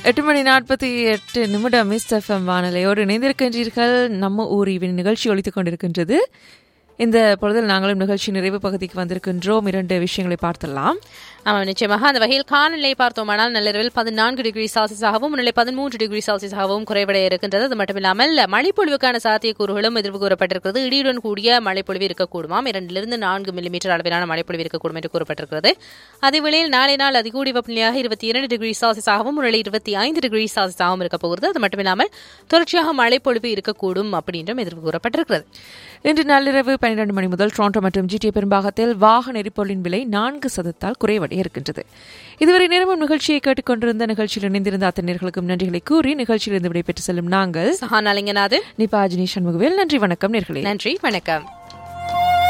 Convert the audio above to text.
எட்டு மணி நாற்பத்தி எட்டு நிமிடம் மிஸ் எஃப்எம் வானலையோடு இணைந்திருக்கின்றீர்கள் நம்ம ஊர் இவன் நிகழ்ச்சி ஒழித்துக் கொண்டிருக்கின்றது இந்த பொழுதில் நாங்களும் நிகழ்ச்சி நிறைவு பகுதிக்கு வந்திருக்கின்றோம் இரண்டு விஷயங்களை பார்த்தலாம் ஆமாம் நிச்சயமாக அந்த வகையில் காலநிலை பார்த்தோமானால் நள்ளிரவில் பதினான்கு டிகிரி செல்சியஸாகவும் முன்னிலை பதிமூன்று டிகிரி செல்சியஸாகவும் குறைவடைய இருக்கின்றது அது மட்டுமில்லாமல் மழைப்பொழிவுக்கான சாத்தியக்கூறுகளும் எதிர்வு கூறப்பட்டிருக்கிறது இடியுடன் கூடிய மழைப்பொழிவு இருக்கக்கூடுமாம் இரண்டிலிருந்து நான்கு மில்லிமீட்டர் அளவிலான மழைப்பொழிவு இருக்கக்கூடும் என்று கூறப்பட்டிருக்கிறது அதே வேளையில் நாளை நாள் அதிகூடிய வெப்பநிலையாக இருபத்தி இரண்டு டிகிரி செல்சியஸாகவும் முன்னிலை இருபத்தி ஐந்து டிகிரி செல்சியஸாகவும் இருக்க போகிறது அது மட்டுமில்லாமல் தொடர்ச்சியாக மழைப்பொழிவு இருக்கக்கூடும் அப்படின்றும் எதிர்வு கூறப்பட்டிருக்கிறது இன்று நள்ளிரவு பன்னிரண்டு மணி முதல் டொரண்டோ மற்றும் ஜிடிஏ பெரும்பாகத்தில் வாகன எரிபொருளின் விலை நான்கு சதத்தால் குறைவடைய இருக்கின்றது இதுவரை நேரமும் நிகழ்ச்சியை கேட்டுக்கொண்டிருந்த நிகழ்ச்சியில் இணைந்திருந்த அத்தனையர்களுக்கும் நன்றிகளை கூறி நிகழ்ச்சியிலிருந்து விடைபெற்று செல்லும் நாங்கள் சஹானாலிங்கநாது நிபாஜினி சண்முகவேல் நன்றி வணக்கம் நேர்களே நன்றி வணக்கம்